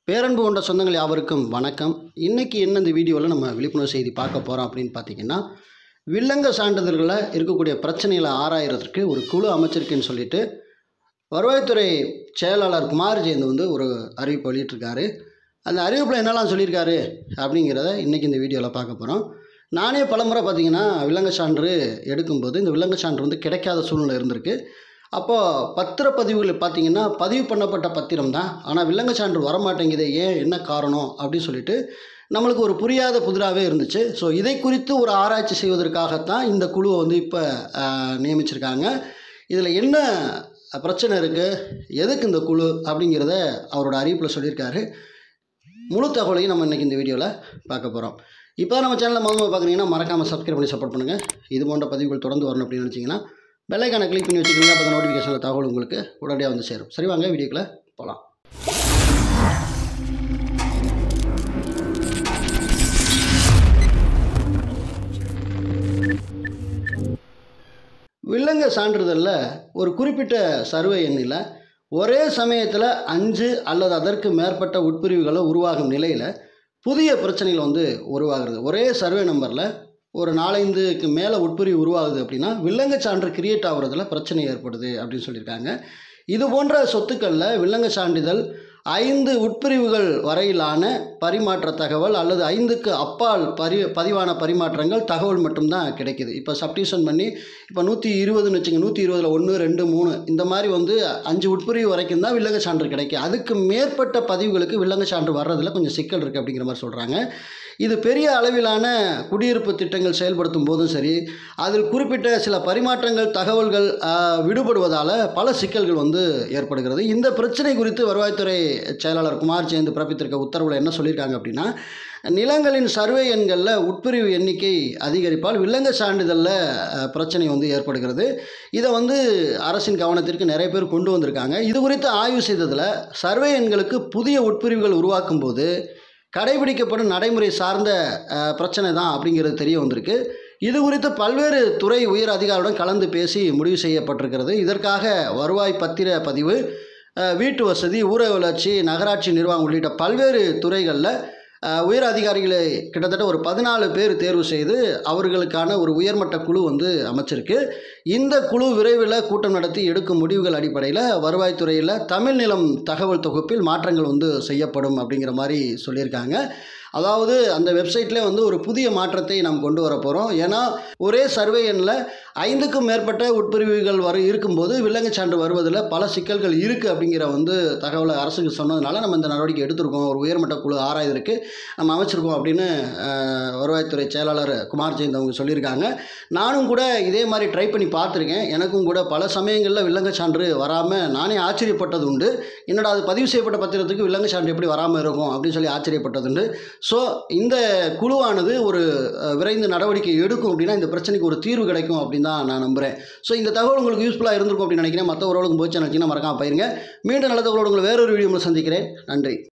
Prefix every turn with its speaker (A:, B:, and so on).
A: பேரன்பு கொண்ட சொந்தங்கள் யாவருக்கும் வணக்கம் இன்றைக்கி என்ன இந்த வீடியோவில் நம்ம விழிப்புணர்வு செய்தி பார்க்க போகிறோம் அப்படின்னு பார்த்தீங்கன்னா வில்லங்க சான்றிதழ்களை இருக்கக்கூடிய பிரச்சனைகளை ஆராயறதுக்கு ஒரு குழு அமைச்சிருக்குன்னு சொல்லிட்டு வருவாய்த்துறை செயலாளர் குமார் ஜெயந்த் வந்து ஒரு அறிவிப்பு வெளியிட்டிருக்காரு அந்த அறிவிப்பில் என்னெல்லாம் சொல்லியிருக்காரு அப்படிங்கிறத இன்றைக்கி இந்த வீடியோவில் பார்க்க போகிறோம் நானே பலமுறை பார்த்தீங்கன்னா வில்லங்க சான்று எடுக்கும்போது இந்த வில்லங்க சான்று வந்து கிடைக்காத சூழ்நிலை இருந்திருக்கு அப்போது பத்திரப்பதிவுகள் பார்த்தீங்கன்னா பதிவு பண்ணப்பட்ட பத்திரம் தான் ஆனால் வில்லங்க சான்று வரமாட்டேங்குது ஏன் என்ன காரணம் அப்படின்னு சொல்லிட்டு நம்மளுக்கு ஒரு புரியாத புதிராகவே இருந்துச்சு ஸோ இதை குறித்து ஒரு ஆராய்ச்சி செய்வதற்காகத்தான் இந்த குழுவை வந்து இப்போ நியமிச்சிருக்காங்க இதில் என்ன பிரச்சனை இருக்குது எதுக்கு இந்த குழு அப்படிங்கிறத அவரோட அறிவிப்பில் சொல்லியிருக்காரு முழு தகவலையும் நம்ம இன்றைக்கி இந்த வீடியோவில் பார்க்க போகிறோம் இப்போ நம்ம சேனலில் முதல்ல பார்க்குறீங்கன்னா மறக்காமல் சப்ஸ்கிரைப் பண்ணி சப்போர்ட் பண்ணுங்கள் இது போன்ற பதிவுகள் தொடர்ந்து வரணும் அப்படின்னு நினச்சிங்கன்னா பெல்லைக்கான கிளிக் பண்ணி வச்சுக்கோங்க அப்போ நோட்டிஃபிகேஷனில் தகவல் உங்களுக்கு உடனடியாக வந்து சேரும் சரி வாங்க வீடியோக்குள்ளே போகலாம் வில்லங்க சான்றிதழில் ஒரு குறிப்பிட்ட சர்வே எண்ணில் ஒரே சமயத்தில் அஞ்சு அல்லது அதற்கு மேற்பட்ட உட்பிரிவுகளை உருவாகும் நிலையில் புதிய பிரச்சனைகள் வந்து உருவாகிறது ஒரே சர்வே நம்பரில் ஒரு நாலஞ்சுக்கு மேலே உட்பிரிவு உருவாகுது அப்படின்னா வில்லங்க சான்று கிரியேட் ஆகுறதுல பிரச்சனை ஏற்படுது அப்படின்னு சொல்லியிருக்காங்க இது போன்ற சொத்துக்களில் வில்லங்க சான்றிதழ் ஐந்து உட்பிரிவுகள் வரையிலான பரிமாற்ற தகவல் அல்லது ஐந்துக்கு அப்பால் பரி பதிவான பரிமாற்றங்கள் தகவல் மட்டும்தான் கிடைக்கிது இப்போ சப்டிஷன் பண்ணி இப்போ நூற்றி இருபதுன்னு வச்சுங்க நூற்றி இருபதில் ஒன்று ரெண்டு மூணு இந்த மாதிரி வந்து அஞ்சு உட்பிரிவு வரைக்கும் தான் வில்லங்க சான்று கிடைக்கும் அதுக்கு மேற்பட்ட பதிவுகளுக்கு வில்லங்க சான்று வர்றதில் கொஞ்சம் சிக்கல் இருக்குது அப்படிங்கிற மாதிரி சொல்கிறாங்க இது பெரிய அளவிலான குடியிருப்பு திட்டங்கள் செயல்படுத்தும் போதும் சரி அதில் குறிப்பிட்ட சில பரிமாற்றங்கள் தகவல்கள் விடுபடுவதால் பல சிக்கல்கள் வந்து ஏற்படுகிறது இந்த பிரச்சனை குறித்து வருவாய்த்துறை செயலாளர் குமார் ஜெயந்த் பிறப்பித்திருக்க உத்தரவில் என்ன சொல்லியிருக்காங்க அப்படின்னா நிலங்களின் சர்வே எண்களில் உட்பிரிவு எண்ணிக்கை அதிகரிப்பால் வில்லங்க சான்றிதழில் பிரச்சனை வந்து ஏற்படுகிறது இதை வந்து அரசின் கவனத்திற்கு நிறைய பேர் கொண்டு வந்திருக்காங்க இது குறித்து ஆய்வு செய்ததில் சர்வே எண்களுக்கு புதிய உட்பிரிவுகள் உருவாக்கும் போது கடைபிடிக்கப்படும் நடைமுறை சார்ந்த பிரச்சனை தான் அப்படிங்கிறது தெரிய வந்திருக்கு இது குறித்து பல்வேறு துறை உயர் அதிகாரியுடன் கலந்து பேசி முடிவு செய்யப்பட்டிருக்கிறது இதற்காக வருவாய் பத்திர பதிவு வீட்டு வசதி ஊர வளர்ச்சி நகராட்சி நிர்வாகம் உள்ளிட்ட பல்வேறு துறைகளில் உயர் அதிகாரிகளை கிட்டத்தட்ட ஒரு பதினாலு பேர் தேர்வு செய்து அவர்களுக்கான ஒரு உயர்மட்ட குழு வந்து அமைச்சிருக்கு இந்த குழு விரைவில் கூட்டம் நடத்தி எடுக்கும் முடிவுகள் அடிப்படையில் வருவாய்த்துறையில் தமிழ் நிலம் தகவல் தொகுப்பில் மாற்றங்கள் வந்து செய்யப்படும் அப்படிங்கிற மாதிரி சொல்லியிருக்காங்க அதாவது அந்த வெப்சைட்லேயே வந்து ஒரு புதிய மாற்றத்தை நாம் கொண்டு வர போகிறோம் ஏன்னா ஒரே சர்வே எண்ணில் ஐந்துக்கும் மேற்பட்ட உட்பிரிவுகள் வர இருக்கும்போது வில்லங்க சான்று வருவதில் பல சிக்கல்கள் இருக்குது அப்படிங்கிற வந்து தகவலை அரசுக்கு சொன்னதுனால நம்ம இந்த நடவடிக்கை எடுத்திருக்கோம் ஒரு உயர்மட்ட குழு ஆராய்வதற்கு நம்ம அமைச்சிருக்கோம் அப்படின்னு வருவாய்த்துறை செயலாளர் குமார் ஜெயந்த் அவங்க சொல்லியிருக்காங்க நானும் கூட இதே மாதிரி ட்ரை பண்ணி பார்த்துருக்கேன் எனக்கும் கூட பல சமயங்களில் வில்லங்க சான்று வராமல் நானே ஆச்சரியப்பட்டது உண்டு என்னடா அது பதிவு செய்யப்பட்ட பத்திரத்துக்கு வில்லங்க சான்று எப்படி வராமல் இருக்கும் அப்படின்னு சொல்லி ஆச்சரியப்பட்டது உண்டு ஸோ இந்த குழுவானது ஒரு விரைந்து நடவடிக்கை எடுக்கும் அப்படின்னா இந்த பிரச்சனைக்கு ஒரு தீர்வு கிடைக்கும் அப்படின்னு தான் நான் நம்புகிறேன் ஸோ இந்த தகவல் உங்களுக்கு யூஸ்ஃபுல்லாக இருந்திருக்கும் அப்படின்னு நினைக்கிறேன் மற்ற உறவுகளுக்கு போச்சு நினச்சிங்கன்னா மறக்காமல் போயிருங்க மீண்டும் நல்ல தகவலோடு உங்களை வேறொரு வீடியோவில் சந்திக்கிறேன் நன்றி